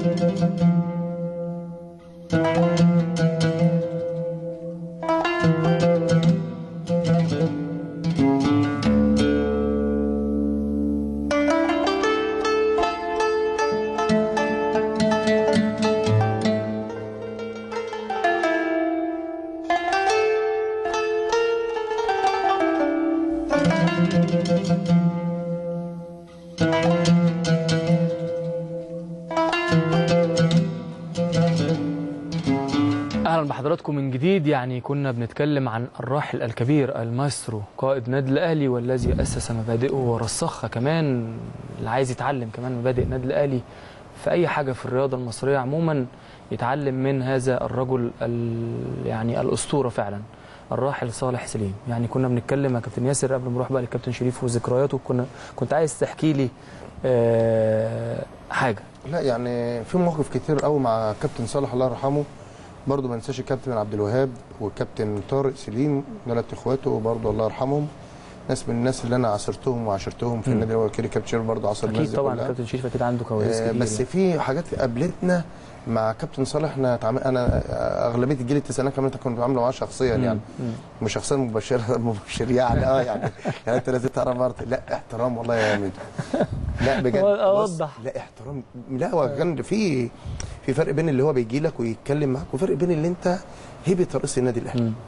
اهلا بحضراتكم من جديد يعني كنا بنتكلم عن الراحل الكبير المايسترو قائد نادي الاهلي والذي اسس مبادئه ورسخها كمان اللي عايز يتعلم كمان مبادئ النادي الاهلي في اي حاجه في الرياضه المصريه عموما يتعلم من هذا الرجل ال- يعني الاسطوره فعلا الراحل صالح سليم يعني كنا بنتكلم يا كابتن ياسر قبل ما نروح بقى للكابتن شريف وذكرياته كنا كنت عايز تحكي لي آه، حاجه لا يعني في مواقف كتير قوي مع كابتن صالح الله يرحمه برضه ما انساش الكابتن عبد الوهاب والكابتن طارق سليم ثلاث اخواته برضه الله يرحمهم ناس من الناس اللي انا عاصرتهم وعاشرتهم في مم. النادي الاول كيري كابتن شير برضه عاصر الناس اكيد دي طبعا كلها. الكابتن شريف اكيد عنده كواليس آه، كتير بس يعني. في حاجات قابلتنا مع كابتن صالح احنا تعامل انا آه، اغلبيه الجيل التسعينات كمان كنت بعامله معاه شخصيا مم. يعني مم. مش شخصيا مباشره مباشر يعني اه يعني يعني انت لازم تعرف مرت لا احترام والله يا ميدو لا بجد بص، أوضح. لا احترام لا هو كان في في فرق بين اللي هو بيجي لك ويتكلم معاك وفرق بين اللي انت هيبه رئيس النادي الاهلي مم.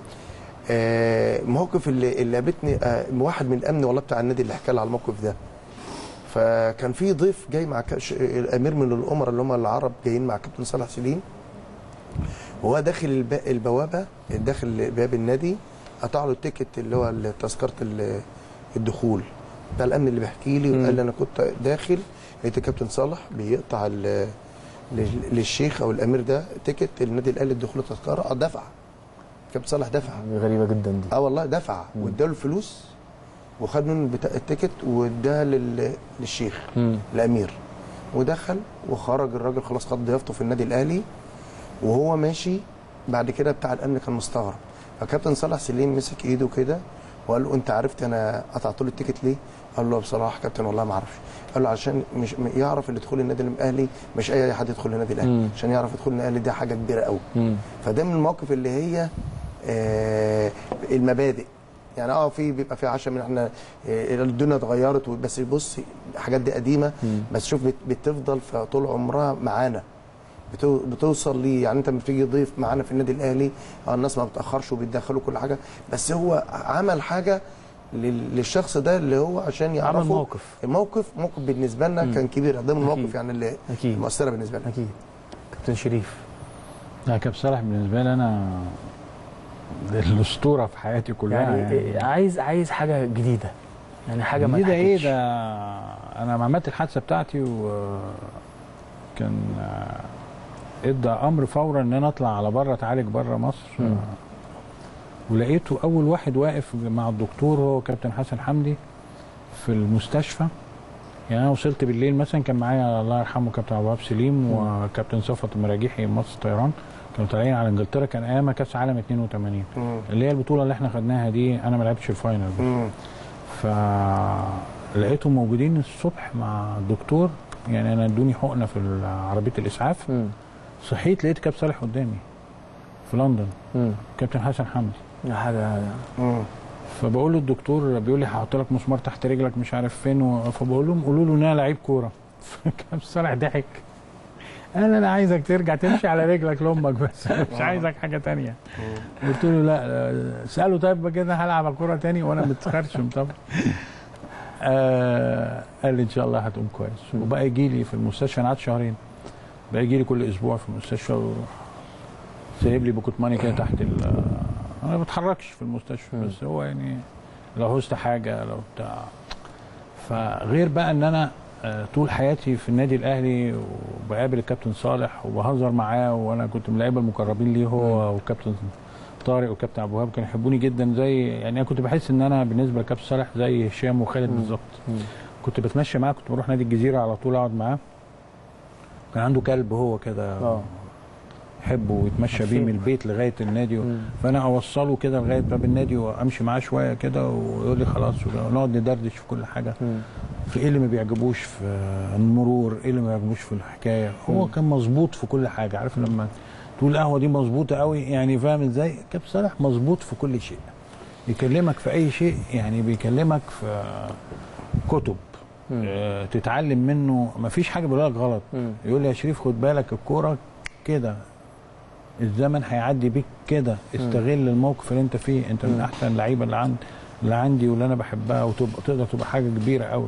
آه موقف اللي اللي قابلتني آه واحد من الامن والله بتاع النادي اللي حكى لي على الموقف ده فكان في ضيف جاي مع كاش الامير من الامراء اللي هم العرب جايين مع كابتن صالح سليم وهو داخل الب... البوابه داخل باب النادي قطع له التيكت اللي هو تذكره ال- الدخول بتاع الامن اللي بيحكي لي مم. وقال لي انا كنت داخل لقيت الكابتن صالح بيقطع ال- لل- للشيخ او الامير ده تيكت النادي الاهلي الدخول التذكره اه دفع كابتن صالح دفع غريبه جدا دي اه والله دفع واداله الفلوس وخد منه بتا... التيكت واداها لل... للشيخ مم. الامير ودخل وخرج الراجل خلاص خد ضيافته في النادي الاهلي وهو ماشي بعد كده بتاع الامن كان مستغرب فكابتن صالح سليم مسك ايده كده وقال له انت عرفت انا قطعت له التيكت ليه؟ قال له بصراحه كابتن والله ما اعرفش قال له عشان مش يعرف اللي دخول النادي الاهلي مش اي حد يدخل النادي الاهلي مم. عشان يعرف يدخل النادي الاهلي دي حاجه كبيره قوي مم. فده من المواقف اللي هي آه المبادئ يعني اه في بيبقى في عشاء من احنا آه الدنيا اتغيرت و- بس بص الحاجات دي قديمه مم. بس شوف بت- بتفضل في طول عمرها معانا بتو- بتوصل ليه يعني انت لما بتيجي ضيف معانا في النادي الاهلي اه الناس ما بتاخرش وبيتدخلوا كل حاجه بس هو عمل حاجه لل- للشخص ده اللي هو عشان يعرفه موقف. الموقف موقف بالنسبه لنا مم. كان كبير ده من المواقف أكيد. يعني اللي اكيد مؤثره بالنسبه لنا اكيد كابتن شريف لا كابتن صالح بالنسبه لي انا الاسطوره في حياتي كلها يعني, يعني, إيه، عايز عايز حاجه جديده يعني حاجه ما دي ده ايه اتحكتش. ده انا لما عملت الحادثه بتاعتي وكان ادى امر فورا ان انا اطلع على بره اتعالج بره مصر مم. ولقيته اول واحد واقف مع الدكتور هو كابتن حسن حمدي في المستشفى يعني انا وصلت بالليل مثلا كان معايا الله يرحمه كابتن ابو وهاب سليم وكابتن صفوت المراجيحي مصر طيران كانوا طالعين على انجلترا كان ايامها كاس عالم 82 مم. اللي هي البطوله اللي احنا خدناها دي انا ما لعبتش الفاينل بس مم. فلقيتهم موجودين الصبح مع الدكتور يعني انا ادوني حقنه في عربيه الاسعاف مم. صحيت لقيت كابتن صالح قدامي في لندن مم. كابتن حسن حمدي دي حاجه مم. فبقول للدكتور بيقول لي هحط لك مسمار تحت رجلك مش عارف فين و... فبقول لهم قولوا له ان انا لعيب كوره فكابتن صالح ضحك قال انا عايزك ترجع تمشي على رجلك لامك بس مش عايزك حاجه تانية قلت له لا ساله طيب كده هلعب كوره تاني وانا متخرشم طبعا آه قال لي ان شاء الله هتقوم كويس وبقى يجي لي في المستشفى انا قعدت شهرين بقى يجي لي كل اسبوع في المستشفى ويروح سايب لي بوكت ماني كده تحت ال انا ما بتحركش في المستشفى مم. بس هو يعني لو هوست حاجه لو بتاع فغير بقى ان انا آه، طول حياتي في النادي الاهلي وبقابل الكابتن صالح وبهزر معاه وانا كنت من اللعيبه المقربين ليه هو وكابتن طارق وكابتن ابو وهاب كانوا يحبوني جدا زي يعني انا كنت بحس ان انا بالنسبه لكابتن صالح زي هشام وخالد مم. بالظبط مم. كنت بتمشى معاه كنت بروح نادي الجزيره على طول اقعد معاه كان عنده كلب هو كده اه يحبه ويتمشى بيه عارفين. من البيت لغايه النادي و... مم. فانا اوصله كده لغايه باب النادي وامشي معاه شويه كده ويقول لي خلاص ونقعد ندردش في كل حاجه مم. في ايه اللي ما بيعجبوش في المرور ايه اللي ما بيعجبوش في الحكايه هو كان مظبوط في كل حاجه عارف لما تقول القهوه دي مظبوطه قوي يعني فاهم ازاي كابتن صالح مظبوط في كل شيء يكلمك في اي شيء يعني بيكلمك في كتب مم. آه، تتعلم منه ما فيش حاجه بيقولها لك غلط مم. يقول لي يا شريف خد بالك الكوره كده الزمن هيعدي بيك كده استغل الموقف اللي انت فيه انت من مم. احسن اللعيبه اللي عند اللي عندي واللي انا بحبها وتبقى تقدر تبقى حاجه كبيره قوي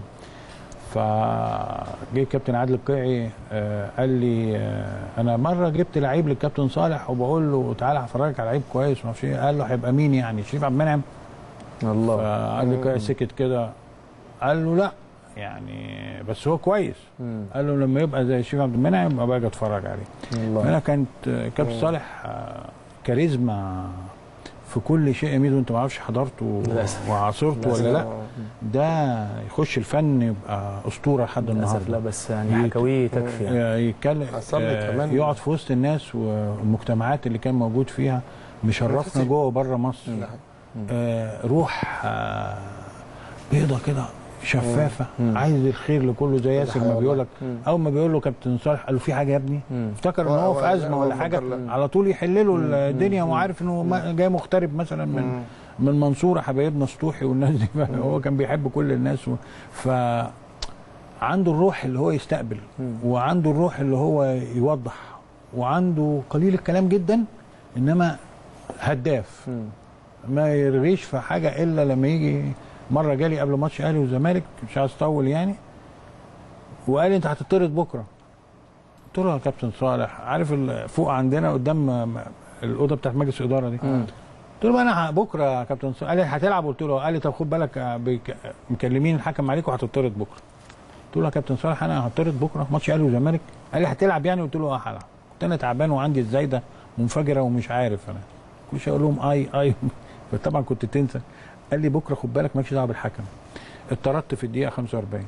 فجه كابتن عادل القيعي آه، قال لي آه، انا مره جبت لعيب للكابتن صالح وبقول له تعالى هفرجك على لعيب كويس وما اعرفش ايه قال له هيبقى مين يعني شريف عبد المنعم الله فقال لي القيعي سكت كده قال له لا يعني بس هو كويس مم. قال له لما يبقى زي شريف عبد المنعم ابقى باجي اتفرج عليه الله هنا كانت آه، كابتن صالح آه، كاريزما في كل شيء يا ميدو انت ما اعرفش حضرته للأسف. وعاصرته ولا لا ده يخش الفن يبقى اسطوره لحد للاسف لا النهارده بس يعني حكاويه تكفي يعني. آه، يتكلم حصل لي آه، كمان. يقعد في وسط الناس والمجتمعات اللي كان موجود فيها مشرفنا نفسي. جوه وبره مصر آه، روح آه، بيضه كده شفافه مم. عايز الخير لكله زي ياسر ما حقيقة بيقول لك مم. اول ما بيقول له كابتن صالح قال له في حاجه يا ابني مم. افتكر ان هو- هو هو- في ازمه هو ولا حاجه مفكر لا. على طول يحل له الدنيا وعارف انه ما- جاي مغترب مثلا من من المنصوره حبايبنا سطوحي والناس دي هو كان بيحب كل الناس و... ف عنده الروح اللي هو يستقبل مم. وعنده الروح اللي هو يوضح وعنده قليل الكلام جدا انما هداف مم. ما يرغيش في حاجه الا لما يجي مره جالي قبل ماتش اهلي وزمالك مش عايز اطول يعني وقال لي انت هتطرد بكره قلت له يا كابتن صالح عارف ال- فوق عندنا قدام م- الاوضه بتاعت مجلس الاداره دي مم. قلت له بقى انا ه- بكره يا كابتن صالح قال لي هتلعب قلت له قال لي طب خد بالك آه، بيك- مكلمين الحكم عليك وهتطرد بكره قلت له يا كابتن صالح انا هطرد بكره ماتش اهلي وزمالك قال لي هتلعب يعني قلت له اه هلعب كنت انا تعبان وعندي الزايده منفجره ومش عارف انا كل شويه اقول لهم اي اي فطبعا كنت تنسى قال لي بكره خد بالك مالكش دعوه بالحكم اتطردت في الدقيقه 45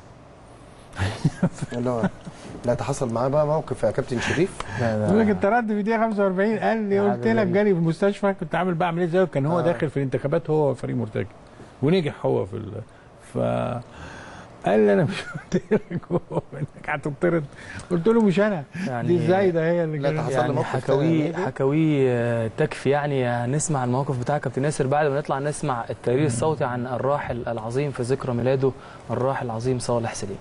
لا لا ده حصل معاه بقى موقف يا كابتن شريف لا بقول لك ده اتطردت في الدقيقه 45 قال لي حاجة قلت لك غريبة. جالي في المستشفى كنت عامل بعمل ايه ازاي كان هو آه. داخل في الانتخابات هو وفريق مرتجي ونجح هو في ال... ف قال لي انا مش قلت لك هو انك هتطرد قلت له مش انا يعني دي الزايده هي اللي لا، كانت- حصل لي يعني موقف حكاويه تاني. حكاويه آه، تكفي يعني هنسمع الموقف بتاع كابتن ياسر بعد ما نطلع نسمع التقرير الصوتي عن الراحل العظيم في ذكرى ميلاده الراحل العظيم صالح سليم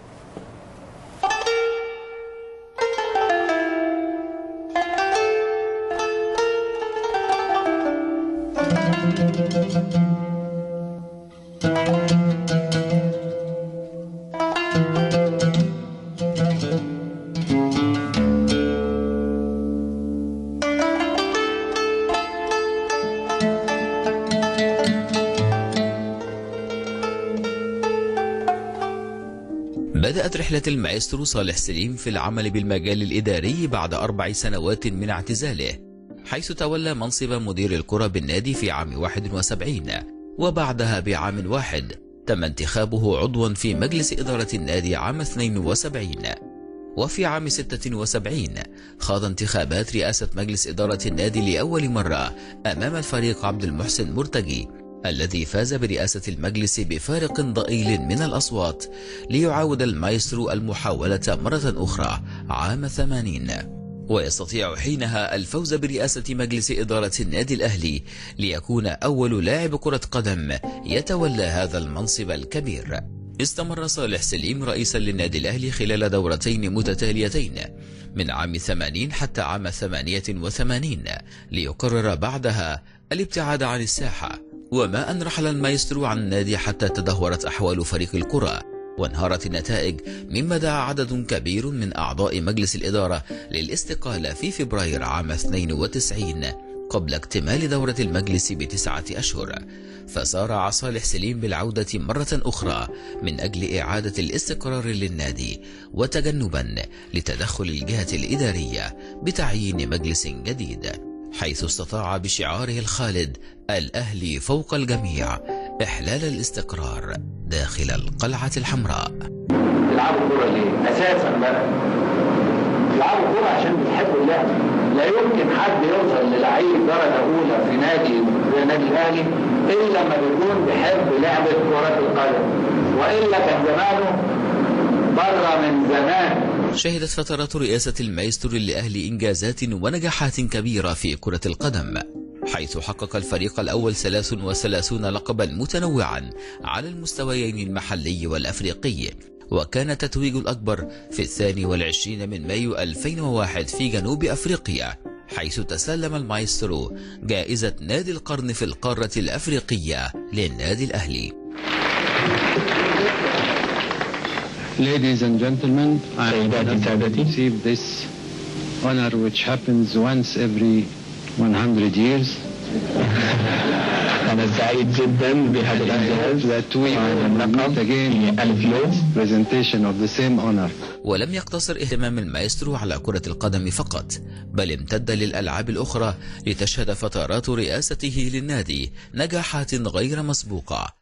بدأت رحلة المايسترو صالح سليم في العمل بالمجال الإداري بعد أربع سنوات من اعتزاله حيث تولى منصب مدير الكرة بالنادي في عام 71 وبعدها بعام واحد تم انتخابه عضوا في مجلس إدارة النادي عام 72 وفي عام 76 خاض انتخابات رئاسة مجلس إدارة النادي لأول مرة أمام الفريق عبد المحسن مرتجي الذي فاز برئاسة المجلس بفارق ضئيل من الأصوات ليعاود المايسترو المحاولة مرة أخرى عام 80 ويستطيع حينها الفوز برئاسة مجلس إدارة النادي الأهلي ليكون أول لاعب كرة قدم يتولى هذا المنصب الكبير استمر صالح سليم رئيسا للنادي الأهلي خلال دورتين متتاليتين من عام 80 حتى عام 88 ليقرر بعدها الابتعاد عن الساحة وما أن رحل المايسترو عن النادي حتى تدهورت أحوال فريق الكرة وانهارت النتائج مما دعا عدد كبير من أعضاء مجلس الإدارة للاستقالة في فبراير عام 92 قبل اكتمال دورة المجلس بتسعة أشهر فسارع صالح سليم بالعودة مرة أخرى من أجل إعادة الاستقرار للنادي وتجنبا لتدخل الجهة الإدارية بتعيين مجلس جديد حيث استطاع بشعاره الخالد الأهلي فوق الجميع إحلال الاستقرار داخل القلعة الحمراء بيلعبوا كوره ليه؟ اساسا بقى بيلعبوا كوره عشان بيحبوا اللعب لا يمكن حد يوصل للعيب درجه اولى في نادي زي النادي الاهلي الا لما بيكون بيحب لعبه كره القدم والا كان زمانه بره من زمان شهدت فترات رئاسة المايسترو لأهل إنجازات ونجاحات كبيرة في كرة القدم حيث حقق الفريق الأول 33 لقبا متنوعا على المستويين المحلي والأفريقي وكان التتويج الأكبر في الثاني والعشرين من مايو 2001 في جنوب أفريقيا حيث تسلم المايسترو جائزة نادي القرن في القارة الأفريقية للنادي الأهلي Ladies and gentlemen, I have received this honor which happens once every 100 years. أنا سعيد جدا بهذا الإنجاز That we will meet again ألف يوم presentation of the same honor. ولم يقتصر اهتمام المايسترو على كرة القدم فقط بل امتد للألعاب الأخرى لتشهد فترات رئاسته للنادي نجاحات غير مسبوقة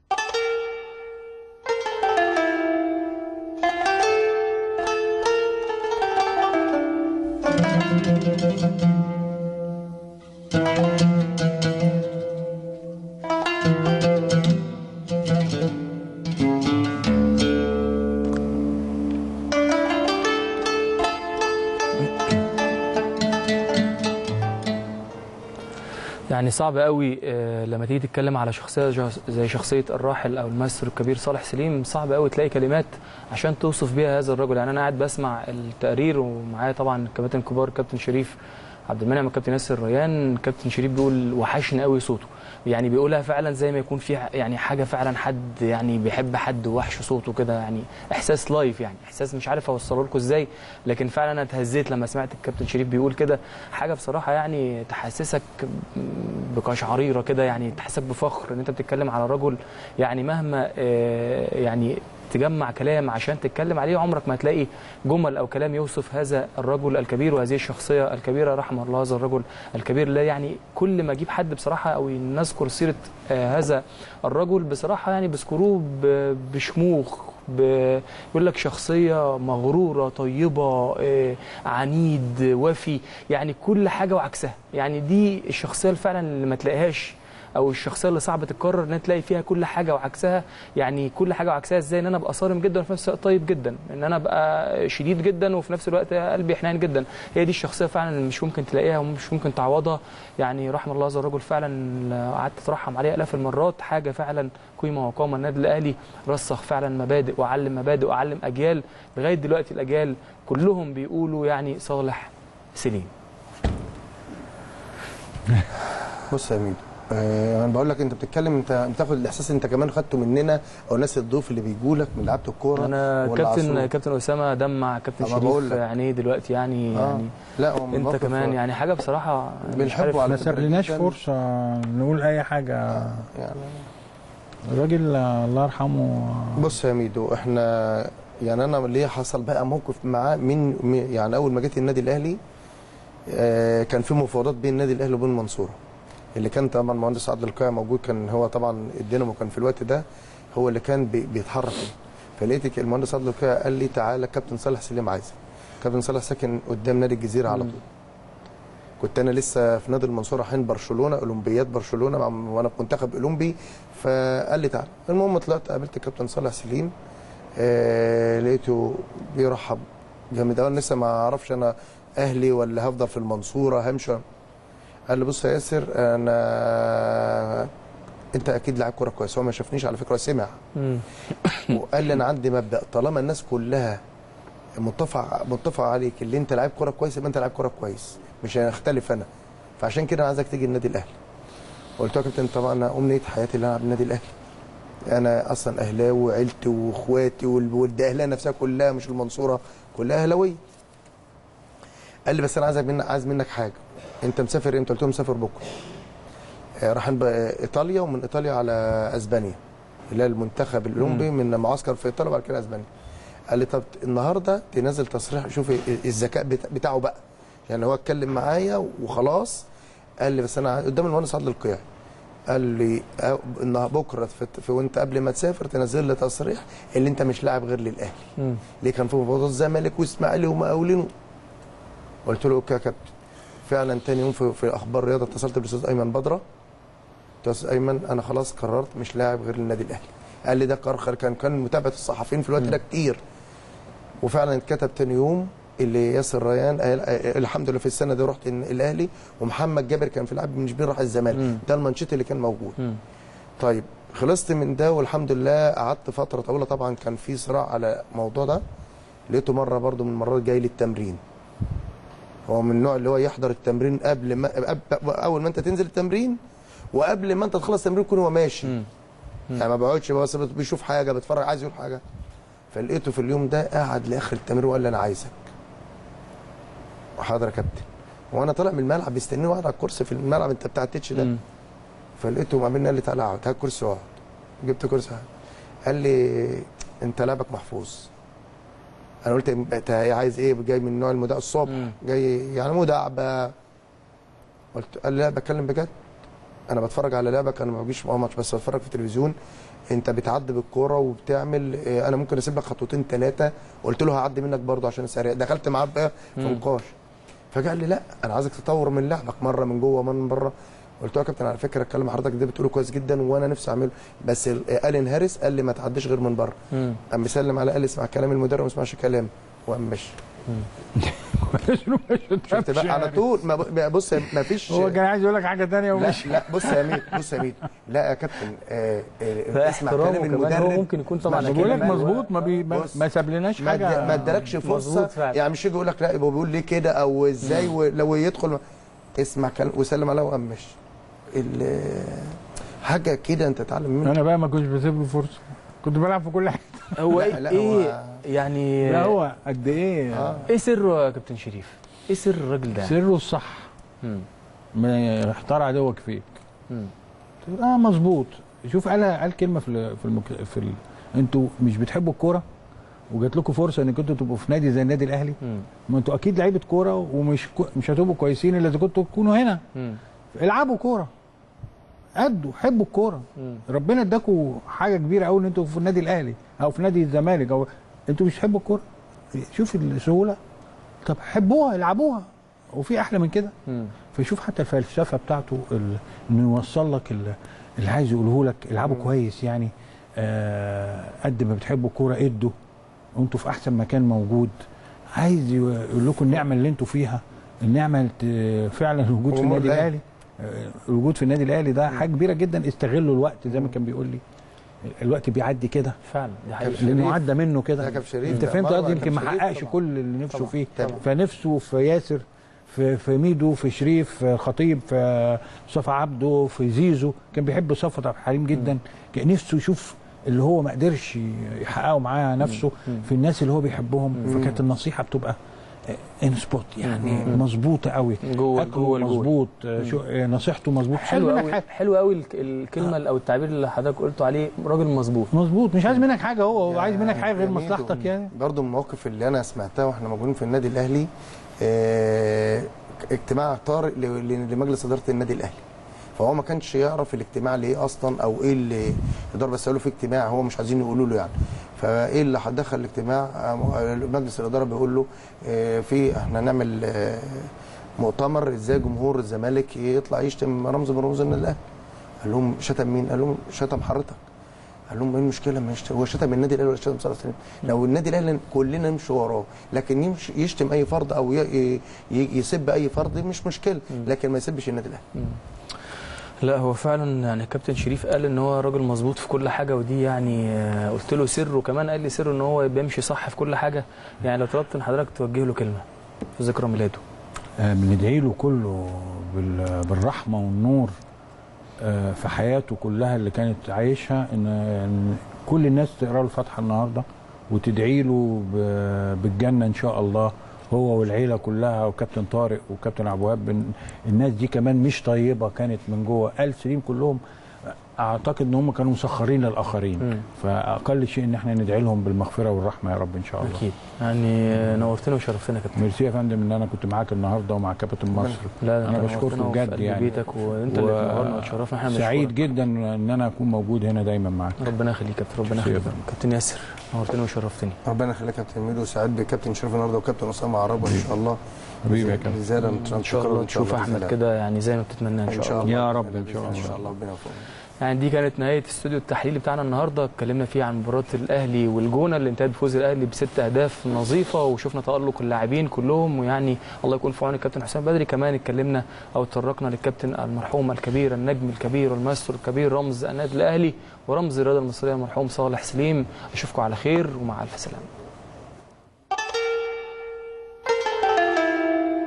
يعني صعب قوي آه، لما تيجي تتكلم على شخصيه جه- زي شخصيه الراحل او الماستر الكبير صالح سليم صعب قوي تلاقي كلمات عشان توصف بيها هذا الرجل يعني انا قاعد بسمع التقرير ومعايا طبعا الكباتن الكبار كابتن شريف عبد المنعم والكابتن ياسر ريان كابتن شريف بيقول وحشني قوي صوته يعني بيقولها فعلا زي ما يكون في ح- يعني حاجه فعلا حد يعني بيحب حد وحش صوته كده يعني احساس لايف يعني احساس مش عارف اوصله لكم ازاي لكن فعلا انا اتهزيت لما سمعت الكابتن شريف بيقول كده حاجه بصراحه يعني تحسسك بقشعريره كده يعني تحسسك بفخر ان انت بتتكلم على رجل يعني مهما آه، يعني تجمع كلام عشان تتكلم عليه عمرك ما هتلاقي جمل او كلام يوصف هذا الرجل الكبير وهذه الشخصيه الكبيره رحمه الله هذا الرجل الكبير لا يعني كل ما اجيب حد بصراحه او نذكر سيره آه، هذا الرجل بصراحه يعني بيذكروه ب- بشموخ ب- يقول لك شخصيه مغروره طيبه آه، عنيد وفي يعني كل حاجه وعكسها يعني دي الشخصيه اللي فعلا اللي ما تلاقيهاش او الشخصيه اللي صعب تتكرر ان تلاقي فيها كل حاجه وعكسها يعني كل حاجه وعكسها ازاي ان انا ابقى صارم جدا وفي نفس الوقت طيب جدا ان انا ابقى شديد جدا وفي نفس الوقت قلبي حنين جدا هي دي الشخصيه فعلا اللي مش ممكن تلاقيها ومش ممكن تعوضها يعني رحم الله هذا الرجل فعلا قعدت اترحم عليه الاف المرات حاجه فعلا قيمه وقامه النادي الاهلي رسخ فعلا مبادئ وعلم مبادئ وعلم اجيال لغايه دلوقتي الاجيال كلهم بيقولوا يعني صالح سليم بص يا ميدو آه، انا بقول لك انت بتتكلم انت بتاخد الاحساس انت كمان خدته مننا او ناس الضيوف اللي بيجوا لك من لعيبه الكوره انا ولا كابتن عصور. كابتن اسامه دمع كابتن أما بقول شريف لك. عينيه دلوقتي يعني آه. يعني لا هو من انت موقف- كمان يعني حاجه بصراحه مش بنحبه عارف- على ما فكرة سابلناش جداً. فرصه نقول اي حاجه يعني الراجل الله يرحمه بص يا ميدو احنا يعني انا ليه حصل بقى موقف معاه من من- يعني اول ما جيت النادي الاهلي آه، كان في مفاوضات بين النادي الاهلي وبين المنصوره اللي كان طبعا المهندس عبد القيع موجود كان هو طبعا الدينامو كان في الوقت ده هو اللي كان بي- بيتحرك فيه. فلقيت المهندس عبد القيع قال لي تعالى كابتن صالح سليم عايزك كابتن صالح ساكن قدام نادي الجزيره على طول كنت انا لسه في نادي المنصوره حين برشلونه اولمبياد برشلونه مع- وانا في منتخب اولمبي فقال لي تعالى المهم طلعت قابلت كابتن صالح سليم آه لقيته بيرحب جامد قوي لسه ما اعرفش انا اهلي ولا هفضل في المنصوره همشي قال لي بص يا ياسر انا انت اكيد لاعب كوره كويس هو ما شافنيش على فكره سمع مم. وقال لي انا عندي مبدا طالما الناس كلها متفق متفق عليك اللي انت لاعب كوره كويس يبقى انت لاعب كوره كويس مش هنختلف انا فعشان كده انا عايزك تيجي النادي الاهلي قلت له يا كابتن طبعا انا امنيه حياتي اللي انا العب النادي الاهلي انا اصلا اهلاوي وعيلتي واخواتي وال- والدقهليه نفسها كلها مش المنصوره كلها اهلاويه قال لي بس انا عايزك منك عايز منك حاجه انت مسافر امتى قلت له مسافر بكره آه، رايحين بقى ايطاليا ومن ايطاليا على اسبانيا اللي هي المنتخب الاولمبي من معسكر في ايطاليا وبعد كده اسبانيا قال لي طب النهارده تنزل تصريح شوف الذكاء بتا- بتاعه بقى يعني هو اتكلم معايا وخلاص قال لي بس انا قدام المهندس عادل القيعي قال لي أه، إنها بكره في, في وانت قبل ما تسافر تنزل لي تصريح اللي انت مش لاعب غير للاهلي مم. ليه كان في مفاوضات الزمالك واسماعيلي ومقاولين قلت له اوكي يا كابتن فعلا تاني يوم في, في اخبار رياضه اتصلت بالاستاذ ايمن بدره قلت له يا استاذ ايمن انا خلاص قررت مش لاعب غير للنادي الاهلي قال لي ده قرار خير. كان كان متابعه الصحفيين في الوقت ده كتير وفعلا اتكتب تاني يوم اللي ياسر ريان قال- آه، الحمد لله في السنه دي رحت الن- الاهلي ومحمد جابر كان في العاب من شبين راح الزمالك مم. ده المانشيت اللي كان موجود مم. طيب خلصت من ده والحمد لله قعدت فتره طويله طبعا كان في صراع على الموضوع ده لقيته مره برضو من المرات جاي لي التمرين هو من النوع اللي هو يحضر التمرين قبل ما قبل اول ما انت تنزل التمرين وقبل ما انت تخلص التمرين يكون هو ماشي مم. يعني ما بقعدش بس بيشوف حاجه بيتفرج عايز يقول حاجه فلقيته في اليوم ده قعد لاخر التمرين وقال لي انا عايزك حاضر يا كابتن وانا طالع من الملعب بيستنيني واقعد على الكرسي في الملعب انت بتاع التتش ده مم. فلقيته عاملين قال لي تعالى اقعد هات كرسي واقعد جبت كرسي قعد. قال لي انت لعبك محفوظ انا قلت انت عايز ايه جاي من نوع المداء الصبح مم. جاي يعني مداعبه قلت قال لي لا بتكلم بجد انا بتفرج على لعبك انا ما بجيش معاه ماتش بس بتفرج في التلفزيون انت بتعدي بالكوره وبتعمل اه، انا ممكن اسيب لك خطوتين ثلاثه قلت له هعدي منك برضه عشان سريع دخلت معاه بقى في مم. نقاش فقال لي لا انا عايزك تطور من لعبك مره من جوه ومره من بره قلت له يا كابتن على فكره الكلام حضرتك ده بتقوله كويس جدا وانا نفسي اعمله بس ال- الين هاريس قال لي ما تعديش غير من بره مم. قام مسلم على قال لي اسمع كلام المدرب وما اسمعش كلام وقام مشي شفت بقى على طول ما ب- بص ما فيش هو كان عايز يقول لك حاجه ثانيه لا ومشي لا بص يا ميت بص يا ميت لا يا كابتن آه آه اسمع فاحترامه كلام كمان هو المدرب ممكن يكون طبعا ما بقول لك أكيد مظبوط ما, بي ما, بص. ما سابلناش ما حاجه اد- ما ادالكش فرصه مظبوط فعلا. يعني مش يجي يقول لك لا يبقى بيقول ليه كده او ازاي ولو يدخل اسمع كلام وسلم عليه وقام مشي ال- حاجه كده انت تتعلم منها انا بقى ما كنتش بسيب له فرصه كنت بلعب في كل حاجه هو لا، ايه, لا، إيه هو- يعني لا هو قد ايه آه. ايه سره يا كابتن شريف؟ ايه سر الراجل ده؟ سره الصح مم. ما اختار عدوك فيك مم. اه مظبوط شوف قال قال كلمه في ال- في المك... في ال... انتوا مش بتحبوا الكوره وجات لكم فرصه انكم انتوا تبقوا في نادي زي النادي الاهلي مم. ما انتوا اكيد لعيبه كوره ومش كو... مش هتبقوا كويسين الا اذا كنتوا تكونوا هنا مم. العبوا كوره ادوا حبوا الكوره مم. ربنا اداكوا حاجه كبيره قوي ان انتوا في النادي الاهلي او في نادي الزمالك او انتوا مش بتحبوا الكوره شوف السهوله طب حبوها العبوها وفي احلى من كده مم. فشوف حتى الفلسفه بتاعته ال- انه يوصل لك ال- اللي عايز يقوله لك العبوا كويس يعني آه، قد ما بتحبوا الكوره ادوا وانتوا في احسن مكان موجود عايز يقول لكم النعمه اللي انتوا فيها النعمه الت- فعلا الوجود في أمور النادي لا. الاهلي آه، الوجود في النادي الاهلي ده حاجه كبيره جدا استغلوا الوقت زي ما كان بيقول لي الوقت بيعدي كده فعلا دي حقيقة لانه شريف. عدى منه كده ده كان شريف انت ده فهمت مرة قصدي كان يمكن ما شريف حققش طبعا. كل اللي نفسه طبعا. فيه طبعا. فنفسه في ياسر في في ميدو في شريف في خطيب في مصطفى عبده في زيزو كان بيحب صفوت عبد الحليم جدا كان نفسه يشوف اللي هو ما قدرش يحققه معاه نفسه في الناس اللي هو بيحبهم فكانت النصيحه بتبقى ان سبوت يعني مظبوطه قوي جوه- أكله جوه الجول. مظبوط آه، شو آه، نصيحته مظبوط حلو عايز منك قوي حاجة. حلو قوي الك- الكلمه او التعبير اللي حضرتك قلته عليه راجل مظبوط مظبوط مش عايز منك حاجه هو هو عايز منك حاجه غير جميل. مصلحتك يعني برضو من المواقف اللي انا سمعتها واحنا موجودين في النادي الاهلي آه، اجتماع طارئ ل- ل- لمجلس اداره النادي الاهلي فهو ما كانش يعرف الاجتماع ليه اصلا او ايه اللي الاداره بس قالوا في اجتماع هو مش عايزين يقولوا له يعني فايه اللي هتدخل الاجتماع آه، مجلس الاداره بيقول له آه، في احنا هنعمل آه، مؤتمر ازاي جمهور الزمالك يطلع يشتم رمز من رموز النادي الاهلي قال لهم شتم مين؟ قال لهم شتم حضرتك قال لهم ايه المشكله ما يشتم هو شتم النادي الاهلي ولا شتم صلاح سليم لو النادي الاهلي كلنا نمشي وراه لكن يمشي يشتم اي فرد او ي- ي- ي- يسب اي فرد مش مشكله لكن ما يسبش النادي الاهلي لا هو فعلا يعني كابتن شريف قال ان هو راجل مظبوط في كل حاجه ودي يعني آه، قلت له سره كمان قال لي سره ان هو بيمشي صح في كل حاجه يعني لو طلبت من حضرتك توجه له كلمه في ذكرى ميلاده آه، بندعي له كله بال- بالرحمه والنور آه، في حياته كلها اللي كانت عايشها ان إن كل الناس تقرا له الفاتحه النهارده وتدعي له ب- بالجنه ان شاء الله هو والعيله كلها وكابتن طارق وكابتن عبد الوهاب بن- الناس دي كمان مش طيبه كانت من جوه ال سليم كلهم اعتقد ان هم كانوا مسخرين للاخرين مم. فاقل شيء ان احنا ندعي لهم بالمغفره والرحمه يا رب ان شاء الله اكيد يعني آه، نورتنا وشرفتنا يا كابتن ميرسي يا فندم ان انا كنت معاك النهارده ومع كابتن مصر لا ده أنا أنت بشكركم نورتنا وفي بجد قلب يعني. بيتك وانت اللي تنورنا وتشرفنا احنا سعيد بنشكرك. جدا ان انا اكون موجود هنا دايما معاك ربنا يخليك يا كابتن ربنا ميرسي يا يخليك فندم. كابتن ياسر نورتني وشرفتني ربنا يخليك يا كابتن ميدو سعيد بكابتن شريف النهارده وكابتن اسامه عرب ان شاء الله حبيبي يا كابتن زياده ان شاء الله تشوف احمد كده يعني زي ما بتتمنى ان ان شاء شاء الله الله يا رب إن شاء ان الله. شاء الله ربنا يوفقك يعني دي كانت نهايه الاستوديو التحليلي بتاعنا النهارده اتكلمنا فيه عن مباراه الاهلي والجونه اللي انتهت بفوز الاهلي بست اهداف نظيفه وشفنا تالق اللاعبين كلهم ويعني الله يكون في عون الكابتن حسام بدري كمان اتكلمنا او تطرقنا للكابتن المرحوم الكبير النجم الكبير والماستر الكبير رمز النادي الاهلي ورمز الرياضه المصريه المرحوم صالح سليم اشوفكم على خير ومع الف سلامه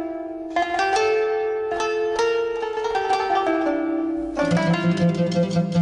Thank you.